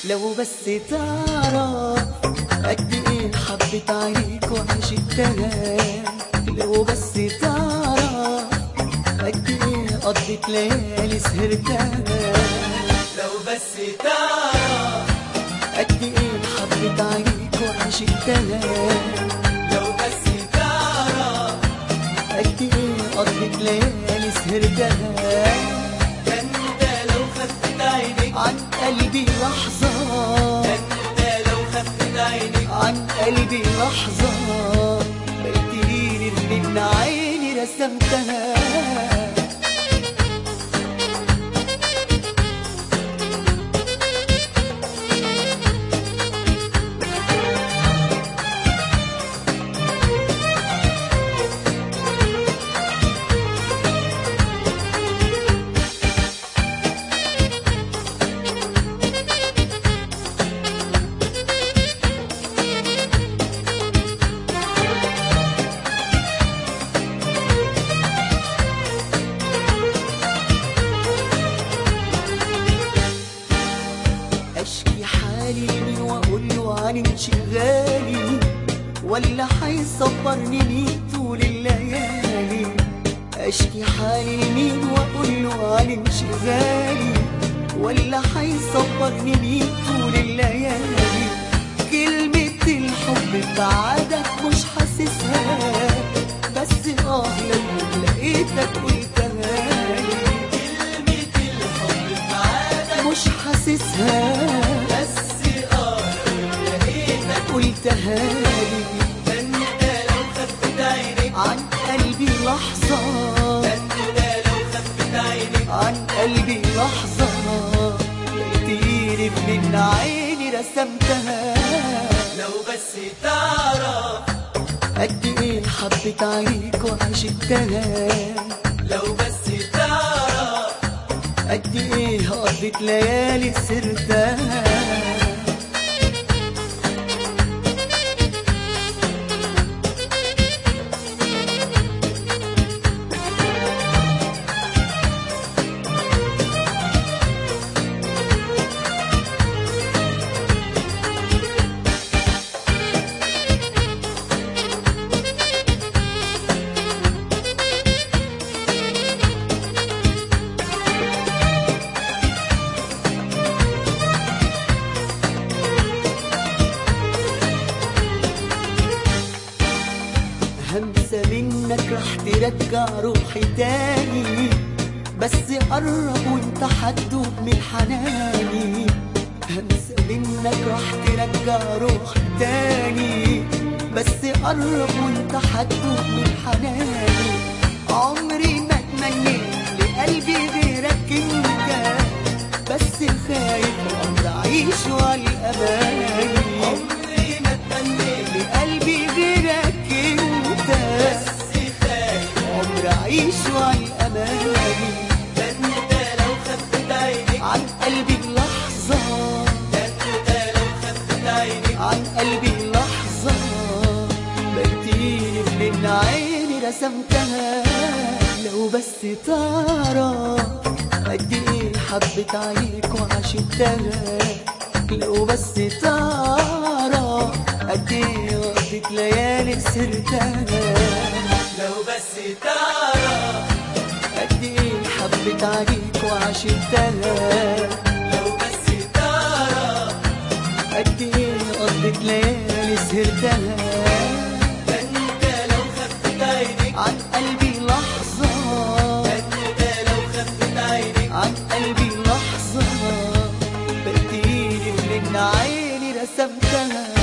لو بس تعرف قد ايه حبيت عليك وعشقتها لو بس تعرف قد ايه قضيت ليالي سهرتها لو بس تعرف قد ايه حبيت عليك وعشقتها لو بس تعرف قد ايه قضيت ليالي سهرتها ده انت لو خفت عينيك عن قلبي لحظة ده انت لو خفت عينيك عن قلبي لحظة بلتليني من عيني رسمتها اشكي حالي لمين واقول له عن انشغالي ولا هيصبرني مين طول الليالي اشكي حالي لمين واقول له عن انشغالي ولا هيصبرني مين طول الليالي كلمة الحب بعدك مش حاسسها بس اه لو لقيتك قلتها لي كلمة الحب معاك مش حاسسها بس اه لو لقيتك قلتها لي ده انت لو خفت عينيك عن قلبي لحظة ده انت لو خفت عينيك عن قلبي لحظة لقيتيني من عيني رسمتها لو بس تعرف قد ايه حبيت عليك وعشقتها لو بس تعرف قد ايه قضيت ليالي سرتها همسة منك رح ترجع روحي تاني بس قرب وانت حتدوب من حناني همسة منك رح ترجع روحي تاني بس قرب وانت حتدوب من حناني عمري ما اتمنيت لقلبي غيرك انت بس خايف عمري اعيش والاماني عمري ما اتمنيت لقلبي غيرك انت بس خايف عمري اعيش والاماني ده انت لو خفت عينيك عن قلبي لحظة ده انت لو خفت عينيك عن قلبي لحظة بلتيني من عيني رسمتها لو بس تعرف قد ايه حبيت عليك وعشقتها لو بس تعرف قد ايه قضيت ليالي سرتها لو بس تعرف قد ايه حبيت عليك وعشقتها لو بس تعرف قد ايه قضيت ليالي سهرتها ده انت لو خفت عينيك عن قلبي لحظة ده انت لو خفت عينيك عن قلبي لحظة بديني من عيني رسمتها